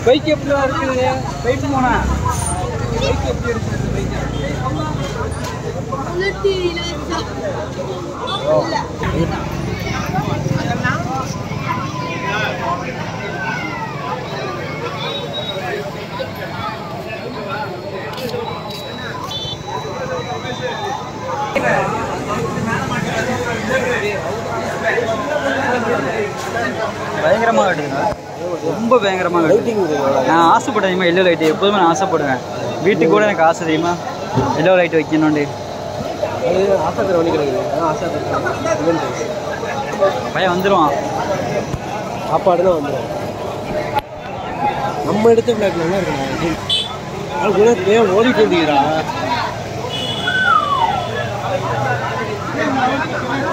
bike எப்படி இருக்குது bike போனா பைக் எப்படி இருக்குது பைக் பயங்கரமாக காட்டுதுங்க ரொம்ப பயங்கரமாக காட்டுது நான் ஆசைப்பட்டேன் தெரியுமா எல்லோ லைட்டு எப்போதுமே நான் ஆசைப்படுவேன் வீட்டுக்கு கூட எனக்கு ஆசை தெரியுமா எல்லோ லைட் வைக்கணும்னு அது ஆசாத்திர வண்டி கிடைக்குது அதான் ஆசாத்திர பையன் வந்துடுவான் சாப்பாடு தான் வந்துடும் நம்ம எடுத்த ஃப்ளாட் நல்லா இருக்கும் அது கூட ஏன் ஓடிட்டு இருந்தீங்கடா